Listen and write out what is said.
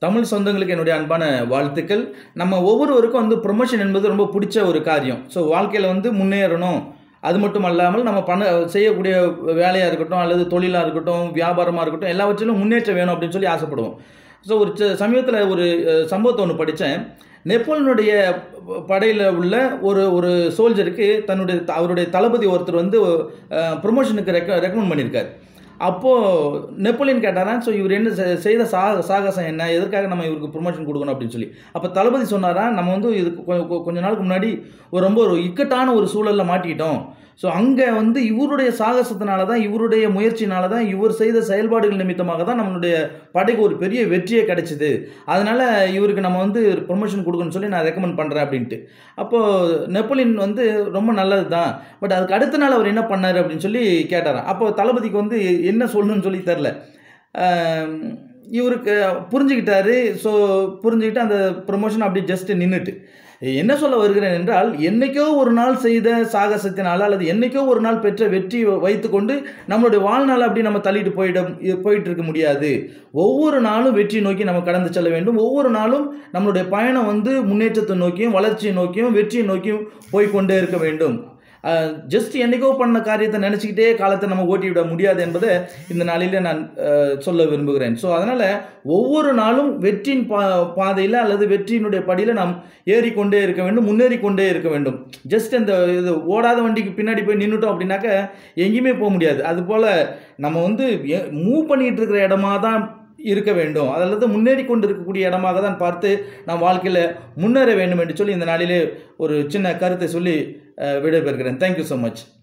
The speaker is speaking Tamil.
தமிழ் சொந்தங்களுக்கு என்னுடைய அன்பான வாழ்த்துக்கள் நம்ம ஒவ்வொருவருக்கும் வந்து ப்ரொமோஷன் என்பது ரொம்ப பிடிச்ச ஒரு காரியம் ஸோ வாழ்க்கையில் வந்து முன்னேறணும் அது மட்டும் அல்லாமல் நம்ம பண்ண செய்யக்கூடிய வேலையாக இருக்கட்டும் அல்லது தொழிலாக இருக்கட்டும் வியாபாரமாக இருக்கட்டும் எல்லாவற்றிலும் முன்னேற்றம் வேணும் அப்படின்னு சொல்லி ஆசைப்படுவோம் ஸோ ஒரு சமீபத்தில் ஒரு அஹ், சம்பவத்தை ஒன்று படித்தேன் நெப்போலியனுடைய படையில் உள்ள ஒரு ஒரு சோல்ஜருக்கு தன்னுடைய அவருடைய தளபதி ஒருத்தர் வந்து ப்ரொமோஷனுக்கு ரெக்க ரெக்கமெண்ட் பண்ணியிருக்காரு அப்போது நெப்போலியன் கேட்டாராம் ஸோ இவர் என்ன செ- செய்த சா சாகசம் என்ன எதற்காக நம்ம இவருக்கு ப்ரொமோஷன் கொடுக்கணும் அப்படின்னு சொல்லி அப்போ தளபதி சொன்னாரா நம்ம வந்து இதுக்கு கொ- கொ- கொஞ்ச நாளுக்கு முன்னாடி ஒரு ரொம்ப ஒரு இக்கட்டான ஒரு சூழலில் மாட்டிக்கிட்டோம் ஸோ அங்கே வந்து இவருடைய சாகசத்தினால தான் இவருடைய முயற்சினால தான் இவர் செய்த செயல்பாடுகள் நிமித்தமாக தான் நம்மளுடைய படைக்கு ஒரு பெரிய வெற்றியே கிடைச்சிது அதனால் இவருக்கு நம்ம வந்து ப்ரொமோஷன் கொடுக்கணும்னு சொல்லி நான் ரெக்கமெண்ட் பண்ணுறேன் அப்படின்ட்டு அப்போது நெப்போலியன் வந்து ரொம்ப நல்லது தான் பட் அதுக்கு அடுத்த நாள் அவர் என்ன பண்ணார் அப்படின்னு சொல்லி கேட்டாராம் அப்போ தளபதிக்கு வந்து என்ன சொல்லணும்னு சொல்லி தெரில ஆம், இவருக்கு புரிஞ்சுக்கிட்டாரு ஸோ புரிஞ்சுக்கிட்டு அந்த ப்ரொமோஷன் அப்படி ஜஸ்ட் நின்றுட்டு என்ன சொல்ல வருகிறேன் என்றால் என்னைக்கோ ஒரு நாள் செய்த சாகசத்தினால அல்லது என்னைக்கோ ஒரு நாள் பெற்ற வெற்றி வைத்துக்கொண்டு நம்மளுடைய வாழ்நாள் அப்படி நம்ம தள்ளிட்டு போயிட போயிட்டு இருக்க முடியாது ஒவ்வொரு நாளும் வெற்றி நோக்கி நம்ம கடந்து செல்ல வேண்டும் ஒவ்வொரு நாளும் நம்மளுடைய பயணம் வந்து முன்னேற்றத்தை நோக்கியும் வளர்ச்சியை நோக்கியும் வெற்றியை நோக்கியும் போய்க்கொண்டே இருக்க வேண்டும் ஜஸ்ட் என்னைக்கோ பண்ண காரியத்தை நினச்சிக்கிட்டே காலத்தை நம்ம ஓட்டி விட முடியாது என்பதை இந்த நாளில் நான் அஹ், சொல்ல விரும்புகிறேன் ஸோ அதனால் ஒவ்வொரு நாளும் வெற்றியின் பா பாதையில் அல்லது வெற்றியினுடைய படியில் நாம் ஏறிக்கொண்டே இருக்க வேண்டும் முன்னேறி கொண்டே இருக்க வேண்டும் ஜஸ்ட் இந்த இது ஓடாத வண்டிக்கு பின்னாடி போய் நின்றுட்டோம் அப்படின்னாக்க எங்கேயுமே போக முடியாது அதுபோல் நம்ம வந்து மூவ் பண்ணிகிட்டு இருக்கிற இடமா தான் இருக்க வேண்டும் அல்லது முன்னேறி கொண்டு இருக்கக்கூடிய இடமாக தான் பார்த்து நாம் வாழ்க்கையில் முன்னேற வேண்டும் என்று சொல்லி இந்த நாளிலே ஒரு சின்ன கருத்தை சொல்லி அஹ், விடைபெறுகிறேன் தேங்க்யூ ஸோ மச்